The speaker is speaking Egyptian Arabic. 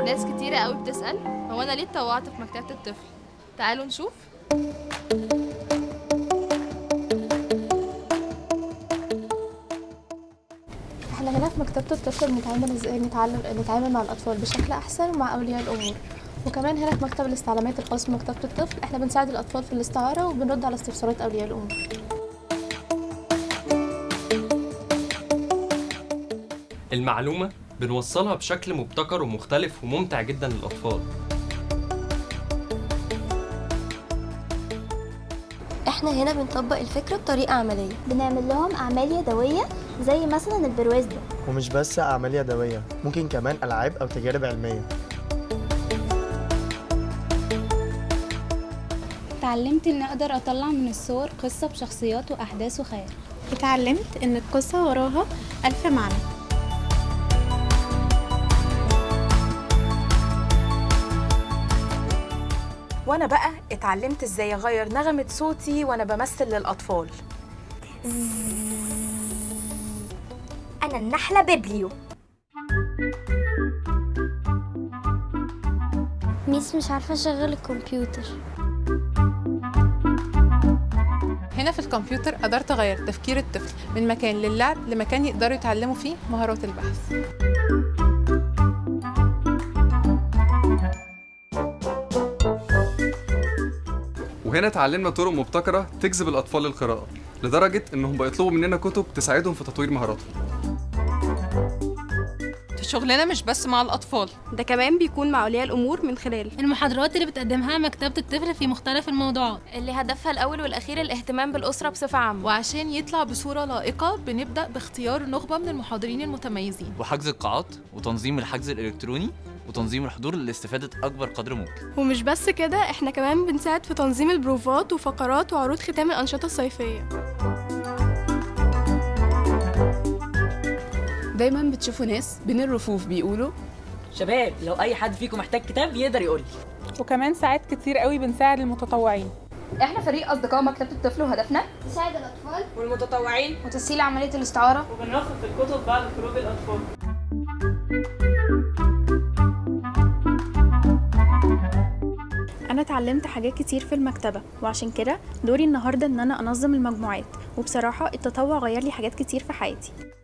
ناس كتيرة قوي بتسأل هو أنا ليه اتطوعت في مكتبة الطفل تعالوا نشوف احنا هنا في مكتبة الطفل بنتعامل ازاي نتعلم نتعامل مع الأطفال بشكل أحسن ومع أولياء الأمور وكمان هنا في مكتب الاستعلامات الخاص بمكتبة الطفل احنا بنساعد الأطفال في الاستعارة وبنرد على استفسارات أولياء الأمور المعلومة بنوصلها بشكل مبتكر ومختلف وممتع جدا للأطفال احنا هنا بنطبق الفكرة بطريقة عملية بنعمل لهم أعمال يدوية زي مثلا البرواز ده ومش بس أعمال يدوية ممكن كمان ألعاب أو تجارب علمية اتعلمت اني اقدر اطلع من الصور قصة بشخصيات واحداث وخيال اتعلمت ان القصة وراها ألف معنى وانا بقى اتعلمت ازاي اغير نغمة صوتي وانا بمثل للاطفال أنا النحلة بيبليو ميس مش عارفة اشغل الكمبيوتر هنا في الكمبيوتر قدرت أغير تفكير الطفل من مكان للعب لمكان يقدروا يتعلموا فيه مهارات البحث وهنا اتعلمنا طرق مبتكرة تجذب الأطفال للقراءة لدرجة إنهم بقوا يطلبوا مننا كتب تساعدهم في تطوير مهاراتهم شغلنا مش بس مع الأطفال ده كمان بيكون مع أولياء الأمور من خلال المحاضرات اللي بتقدمها مكتبة الطفل في مختلف الموضوعات اللي هدفها الأول والأخير الاهتمام بالأسرة بصفة عامة وعشان يطلع بصورة لائقة بنبدأ باختيار نخبة من المحاضرين المتميزين وحجز القاعات وتنظيم الحجز الإلكتروني وتنظيم الحضور لاستفادة أكبر قدر ممكن ومش بس كده احنا كمان بنساعد في تنظيم البروفات وفقرات وعروض ختام الأنشطة الصيفية دايما بتشوفوا ناس بين الرفوف بيقولوا شباب لو اي حد فيكم محتاج كتاب يقدر يقول لي وكمان ساعات كتير قوي بنساعد المتطوعين احنا فريق اصدقاء مكتبه الطفل وهدفنا نساعد الاطفال والمتطوعين وتسهيل عمليه الاستعاره وبنرفق في الكتب بعد خروج الاطفال أنا اتعلمت حاجات كتير في المكتبة وعشان كده دوري النهاردة إن أنا أنظم المجموعات وبصراحة التطوع غير لي حاجات كتير في حياتي